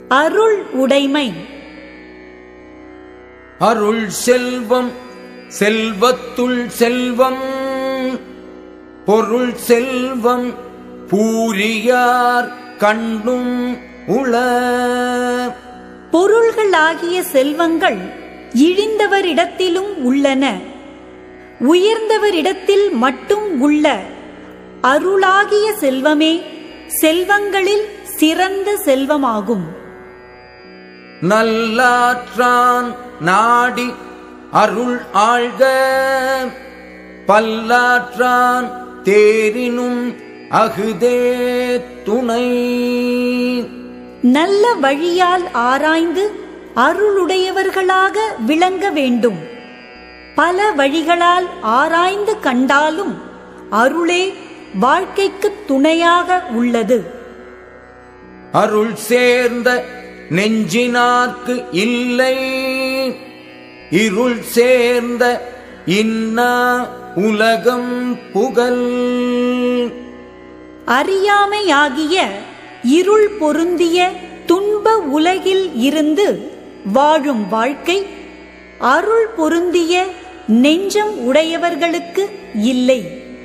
அருள் உடைமை அருள் செல்வம் செல்வத்துள் செல்வம் பொருள் செல்வம் பூரியார் கண்டும் உள பொருள்களாகிய செல்வங்கள் இழிந்தவரிடத்திலும் உள்ளன உயர்ந்தவரிடத்தில் மட்டும் உள்ள அருளாகிய செல்வமே செல்வங்களில் சிறந்த செல்வமாகும் நல்லாற்றான் நாடி அருள் ஆழ்க பல்லாற்றான் தேரினும் அகுதே துணை நல்ல வழியால் ஆராய்ந்து அருளுடையவர்களாக விளங்க வேண்டும் பல வழிகளால் ஆராய்ந்து கண்டாலும் அருளே வாழ்க்கைக்கு துணையாக உள்ளது அருள் சேர்ந்த நெஞ்சினார்க்கு இல்லை இருள் சேர்ந்த இன்னா உலகம் புகழ் அறியாமையாகிய இருள் பொருந்திய துன்ப உலகில் இருந்து வாழும் வாழ்க்கை அருள் பொருந்திய நெஞ்சம் உடையவர்களுக்கு இல்லை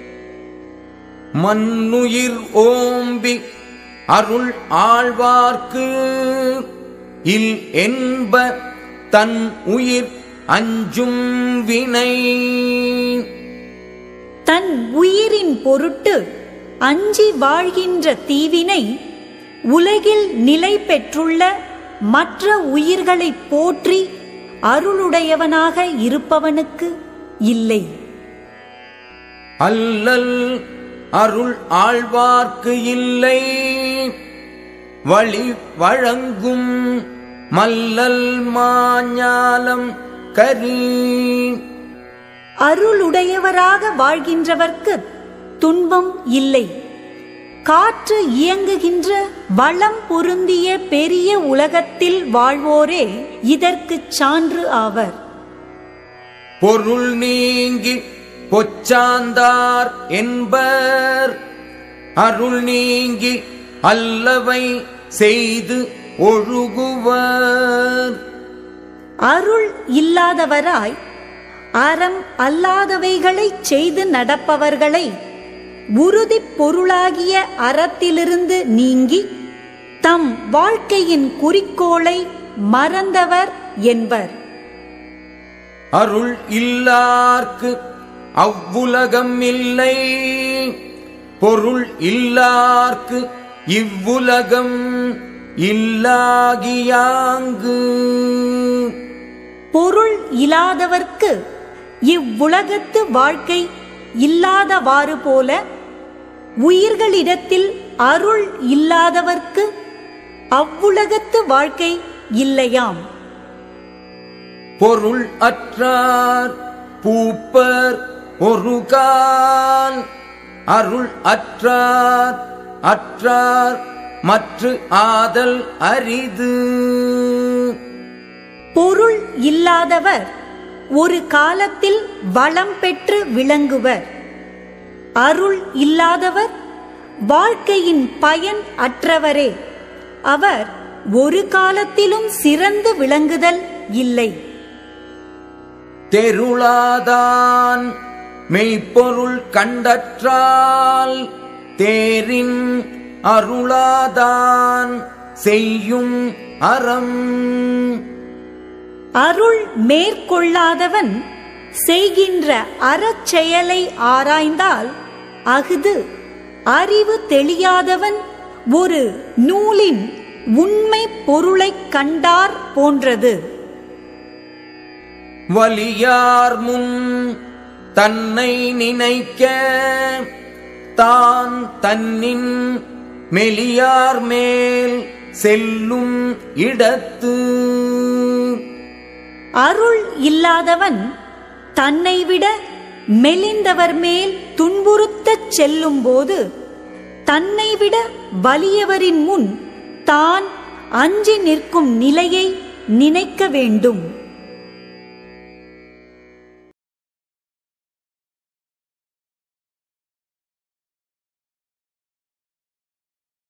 மண்ணுயிர் ஓம்பி அருள் ஆழ்வார்க்கு இல் என்ப தன் உயிர் அஞ்சும் வினை தன் உயிரின் பொருட்டு அஞ்சி வாழ்கின்ற தீவினை உலகில் நிலை பெற்றுள்ள மற்ற உயிர்களைப் போற்றி அருளுடையவனாக இருப்பவனுக்கு இல்லை அல்லல் அருள் ஆழ்வார்க்கு இல்லை வழி வழங்கும் மல்லல் மாஞாலம் கரி அருளுடையவராக வாழ்கின்றவர்க்கு துன்பம் இல்லை காற்று இயங்குகின்ற வளம் பொருந்திய பெரிய உலகத்தில் வாழ்வோரே இதற்குச் சான்று ஆவர் பொருள் நீங்கி பொச்சாந்தார் என்பர் அருள் நீங்கி அல்லவை செய்து ஒழுகுவர் அருள் இல்லாதவராய் அறம் அல்லாதவைகளைச் செய்து நடப்பவர்களை உறுதிப் பொருளாகிய அறத்திலிருந்து நீங்கி தம் வாழ்க்கையின் குறிக்கோளை மறந்தவர் என்பர் அருள் இல்லார்க்கு அவ்வுலகம் இல்லை பொருள் இல்லார்க்கு இவ்வுலகம் இல்லாகியாங்கு பொருள் இல்லாதவர்க்கு இவ்வுலகத்து வாழ்க்கை இல்லாதவாறு போல உயிர்களிடத்தில் அருள் இல்லாதவர்க்கு அவ்வுலகத்து வாழ்க்கை இல்லையாம் பொருள் அற்றார் பூப்பர் ஒரு கால் அருள் அற்றார் அற்றார் மற்ற ஆதல் அரிது பொருள் இல்லாதவர் ஒரு காலத்தில் வளம் பெற்று விளங்குவர் அருள் இல்லாதவர் வாழ்க்கையின் பயன் அற்றவரே அவர் ஒரு காலத்திலும் சிறந்து விளங்குதல் இல்லை தெருளாதான் மெய்ப்பொருள் கண்டற்றால் தேரின் அருளாதான் செய்யும் அறம் அருள் மேற்கொள்ளாதவன் செய்கின்ற அறச்செயலை ஆராய்ந்தால் அஃது அறிவு தெளியாதவன் ஒரு நூலின் உண்மை பொருளைக் கண்டார் போன்றது வலியார் முன் தன்னை நினைக்க தான் தன்னின் மெலியார் மேல் செல்லும் இடத்து அருள் இல்லாதவன் தன்னை விட மெலிந்தவர் மேல் துன்புறுத்தச் செல்லும்போது தன்னை விட வலியவரின் முன் தான் அஞ்சி நிற்கும் நிலையை நினைக்க வேண்டும்